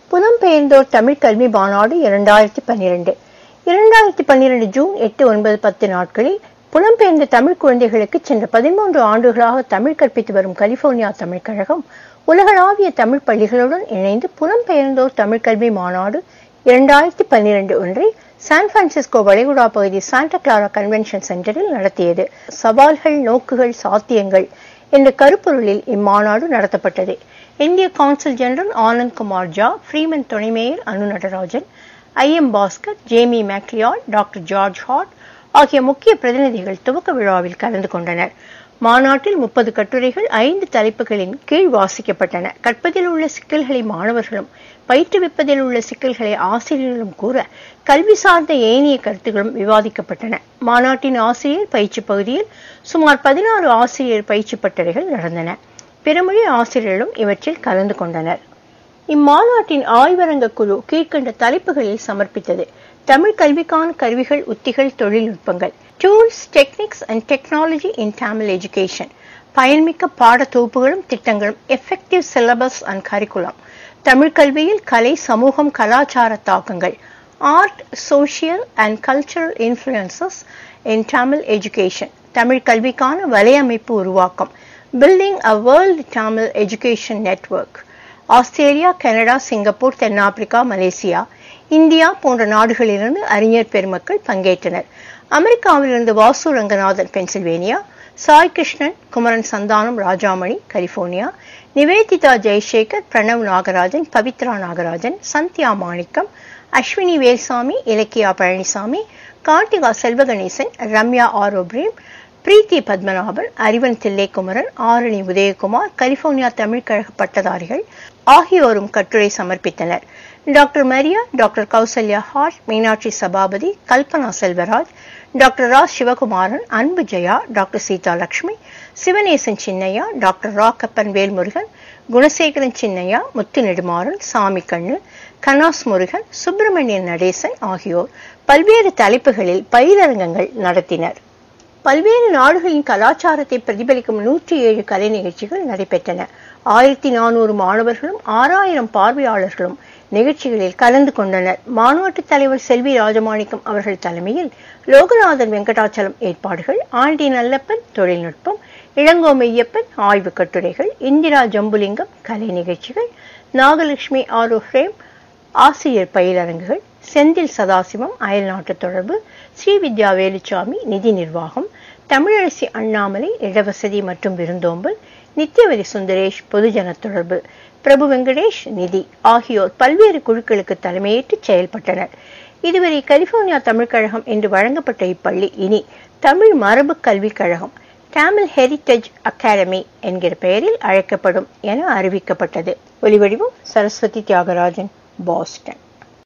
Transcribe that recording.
புலம்பெயர்ந்தோர் தமிழ் கல்வி மாநாடு இரண்டாயிரத்தி பன்னிரண்டு இரண்டாயிரத்தி பன்னிரண்டு ஜூன் எட்டு ஒன்பது பத்து நாட்களில் புலம்பெயர்ந்த தமிழ் குழந்தைகளுக்கு சென்ற பதிமூன்று ஆண்டுகளாக தமிழ் கற்பித்து வரும் கலிபோர்னியா தமிழ் கழகம் உலகளாவிய தமிழ் பள்ளிகளுடன் இணைந்து புலம்பெயர்ந்தோர் தமிழ் கல்வி மாநாடு இரண்டாயிரத்தி பன்னிரண்டு ஒன்றை சான் பிரான்சிஸ்கோ வளைகுடா பகுதி சாண்டா கிளாரா கன்வென்ஷன் சென்டரில் நடத்தியது சவால்கள் நோக்குகள் சாத்தியங்கள் என்ற கருப்பொருளில் இம்மாநாடு நடத்தப்பட்டது இந்திய consul general Anand Kumar Jha Freeman துணை mayor Anu Natarajan I M Bhaskar Jamie மேக்லியால் டாக்டர் ஜார்ஜ் ஹாட் ஆகிய முக்கிய பிரதிநிதிகள் துவக்க விழாவில் கலந்து கொண்டனர் மாநாட்டில் முப்பது கட்டுரைகள் ஐந்து தலைப்புகளின் கீழ் வாசிக்கப்பட்டன கற்பதில் உள்ள சிக்கல்களை மாணவர்களும் பயிற்றுவிப்பதில் உள்ள சிக்கல்களை ஆசிரியர்களும் கூற கல்வி சார்ந்த ஏனைய கருத்துகளும் விவாதிக்கப்பட்டன மாநாட்டின் ஆசிரியர் பயிற்சி பகுதியில் சுமார் பதினாறு ஆசிரியர் பயிற்சி பட்டறைகள் நடந்தன பிறமொழி ஆசிரியர்களும் இவற்றில் கலந்து கொண்டனர் இம்மாநாட்டின் ஆய்வரங்க குழு கீழ்கண்ட தலைப்புகளில் சமர்ப்பித்தது தமிழ் கல்விக்கான கருவிகள் உத்திகள் தொழில்நுட்பங்கள் tools techniques and technology in Tamil education பயன்மிக்க பாட தொகுப்புகளும் திட்டங்களும் effective syllabus and curriculum Tamil கல்வியில் கலை சமூகம் கலாச்சார தாக்கங்கள் art social and cultural influences in Tamil education Tamil கல்விக்கான வலையமைப்பு உருவாக்கம் building a world Tamil education network Australia Canada Singapore தென்னாப்பிரிக்கா மலேசியா இந்தியா போன்ற நாடுகளிலிருந்து அறிஞர் பெருமக்கள் பங்கேற்றனர் அமெரிக்காவிலிருந்து வாசு ரங்கநாதன் பென்சில்வேனியா சாய் கிருஷ்ணன் குமரன் சந்தானம் ராஜாமணி கலிபோர்னியா நிவேதிதா ஜெய்சேகர் பிரணவ் நாகராஜன் பவித்ரா நாகராஜன் சந்தியா மாணிக்கம் அஸ்வினி வேல்சாமி இலக்கியா பழனிசாமி கார்த்திகா செல்வகணேசன் ரம்யா ஆரோப்ரீம் பிரீத்தி பத்மநாபன் அறிவன் தில்லைக்குமரன் ஆரணி உதயகுமார் கலிபோர்னியா தமிழ் கழக பட்டதாரிகள் ஆகியோரும் கட்டுரை சமர்ப்பித்தனர் doctor Maria doctor Kausalya Hart Meenakshi Sabapathy Kalpana Selvaraj doctor Ra Sivakumaran Anbu Jaya doctor Seetha Lakshmi Sivanesan Chinnaiah doctor Rakkappan Velmurugan Gunasekaran Chinnaiah Muthu Nedumaran Sami Kannu கனாஸ் Murugan Subramanian Natesan ஆகியோர் பல்வேறு தலைப்புகளில் பயிலரங்கங்கள் நடத்தினர் பல்வேறு நாடுகளின் கலாச்சாரத்தை பிரதிபலிக்கும் நூற்றி ஏழு கலை நிகழ்ச்சிகள் நடைபெற்றன ஆயிரத்தி நானூறு மாணவர்களும் ஆறாயிரம் பார்வையாளர்களும் நிகழ்ச்சிகளில் கலந்து கொண்டனர் மாநாட்டு தலைவர் செல்வி ராஜமாணிக்கம் அவர்கள் தலைமையில் லோகநாதன் வெங்கடாச்சலம் ஏற்பாடுகள் ஆண்டி நல்லப்பன் தொழில்நுட்பம் இளங்கோ மெய்யப்பன் ஆய்வு கட்டுரைகள் இந்திரா ஜம்புலிங்கம் கலை நிகழ்ச்சிகள் நாகலட்சுமி ஆரோ ஃப்ரேம் ஆசிரியர் பயிலரங்குகள் செந்தில் சதாசிவம் அயல்நாட்டு தொடர்பு ஸ்ரீவித்யா வேலுச்சாமி நிதி நிர்வாகம் தமிழரசி அண்ணாமலை இடவசதி மற்றும் விருந்தோம்பல் நித்யவதி சுந்தரேஷ் பொதுஜன தொடர்பு பிரபு வெங்கடேஷ் நிதி ஆகியோர் பல்வேறு குழுக்களுக்கு தலைமையேற்று செயல்பட்டனர் இதுவரை கலிபோர்னியா தமிழ் கழகம் என்று வழங்கப்பட்ட இப்பள்ளி இனி தமிழ் மரபு கல்விக் கழகம் தமிழ் ஹெரிட்டேஜ் அகாடமி என்கிற பெயரில் அழைக்கப்படும் என அறிவிக்கப்பட்டது ஒலிவடிவம் சரஸ்வதி தியாகராஜன் பாஸ்டன்